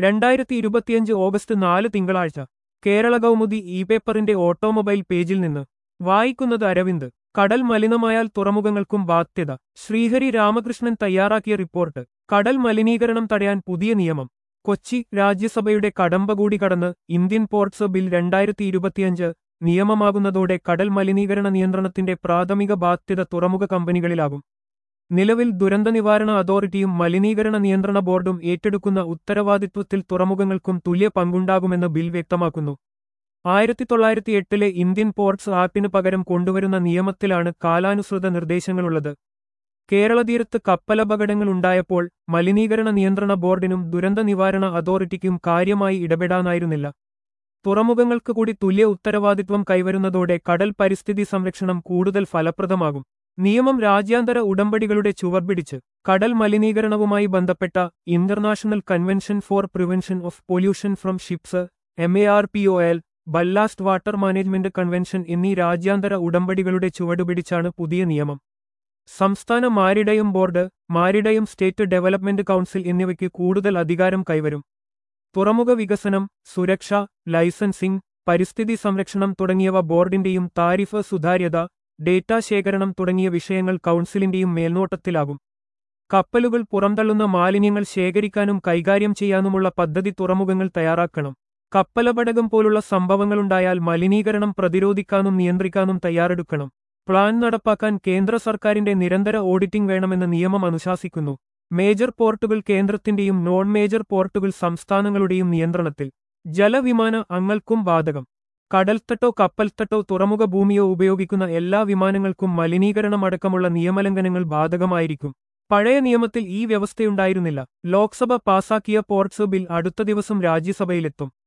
രണ്ടായിരത്തി ഇരുപത്തിയഞ്ച് ഓഗസ്റ്റ് നാല് തിങ്കളാഴ്ച കേരള കൗമുദി ഇ പേപ്പറിന്റെ ഓട്ടോമൊബൈൽ പേജിൽ നിന്ന് വായിക്കുന്നത് അരവിന്ദ് കടൽ മലിനമായാൽ തുറമുഖങ്ങൾക്കും ബാധ്യത ശ്രീഹരി രാമകൃഷ്ണൻ തയ്യാറാക്കിയ റിപ്പോർട്ട് കടൽ മലിനീകരണം തടയാൻ പുതിയ നിയമം കൊച്ചി രാജ്യസഭയുടെ കടമ്പ കൂടി കടന്ന് ഇന്ത്യൻ പോർട്സ് ബിൽ രണ്ടായിരത്തി ഇരുപത്തിയഞ്ച് നിയമമാകുന്നതോടെ കടൽ മലിനീകരണ നിയന്ത്രണത്തിന്റെ പ്രാഥമിക ബാധ്യത തുറമുഖ കമ്പനികളിലാകും നിലവിൽ ദുരന്ത നിവാരണ അതോറിറ്റിയും മലിനീകരണ നിയന്ത്രണ ബോർഡും ഏറ്റെടുക്കുന്ന ഉത്തരവാദിത്വത്തിൽ തുറമുഖങ്ങൾക്കും തുല്യ പങ്കുണ്ടാകുമെന്ന് ബിൽ വ്യക്തമാക്കുന്നു ആയിരത്തി തൊള്ളായിരത്തി എട്ടിലെ ഇന്ത്യൻ പോർട്സ് ആക്ടിന് പകരം കൊണ്ടുവരുന്ന നിയമത്തിലാണ് കാലാനുസൃത നിർദ്ദേശങ്ങളുള്ളത് കേരള തീരത്ത് കപ്പലപകടങ്ങൾ ഉണ്ടായപ്പോൾ മലിനീകരണ നിയന്ത്രണ ബോർഡിനും ദുരന്ത നിവാരണ അതോറിറ്റിക്കും കാര്യമായി ഇടപെടാനായിരുന്നില്ല തുറമുഖങ്ങൾക്ക് കൂടി തുല്യ ഉത്തരവാദിത്വം കൈവരുന്നതോടെ കടൽ പരിസ്ഥിതി സംരക്ഷണം കൂടുതൽ ഫലപ്രദമാകും നിയമം രാജ്യാന്തര ഉടമ്പടികളുടെ ചുവർപിടിച്ച് കടൽ മലിനീകരണവുമായി ബന്ധപ്പെട്ട international convention for prevention of pollution from ships M A R P O L ballast water management convention എന്നീ രാജ്യാന്തര ഉടമ്പടികളുടെ ചുവടുപിടിച്ചാണ് പുതിയ നിയമം സംസ്ഥാന maritime board maritime state development council എന്നിവയ്ക്ക് കൂടുതൽ അധികാരം കൈവരും തുറമുഖ വികസനം സുരക്ഷ ലൈസൻസിംഗ് പരിസ്ഥിതി സംരക്ഷണം തുടങ്ങിയവ ബോർഡിന്റെയും താരിഫ് സുതാര്യത ഡേറ്റ ശേഖരണം തുടങ്ങിയ വിഷയങ്ങൾ കൗൺസിലിന്റെയും മേൽനോട്ടത്തിലാകും കപ്പലുകൾ പുറന്തള്ളുന്ന മാലിന്യങ്ങൾ ശേഖരിക്കാനും കൈകാര്യം ചെയ്യാനുമുള്ള പദ്ധതി തുറമുഖങ്ങൾ തയ്യാറാക്കണം കപ്പലപടകം പോലുള്ള സംഭവങ്ങളുണ്ടായാൽ മലിനീകരണം പ്രതിരോധിക്കാനും നിയന്ത്രിക്കാനും തയ്യാറെടുക്കണം പ്ലാൻ നടപ്പാക്കാൻ കേന്ദ്ര സർക്കാരിന്റെ നിരന്തര ഓഡിറ്റിംഗ് വേണമെന്ന് നിയമം അനുശാസിക്കുന്നു മേജർ പോർട്ടുകൾ കേന്ദ്രത്തിന്റെയും നോൺ മേജർ പോർട്ടുകൾ സംസ്ഥാനങ്ങളുടെയും നിയന്ത്രണത്തിൽ ജലവിമാന അങ്ങൾക്കും ബാധകം കടൽത്തട്ടോ കപ്പൽത്തട്ടോ തുറമുഖ ഭൂമിയോ ഉപയോഗിക്കുന്ന എല്ലാ വിമാനങ്ങൾക്കും മലിനീകരണമടക്കമുള്ള നിയമലംഘനങ്ങൾ ബാധകമായിരിക്കും പഴയ നിയമത്തിൽ ഈ വ്യവസ്ഥയുണ്ടായിരുന്നില്ല ലോക്സഭ പാസാക്കിയ പോർട്സ് ബിൽ അടുത്ത ദിവസം രാജ്യസഭയിലെത്തും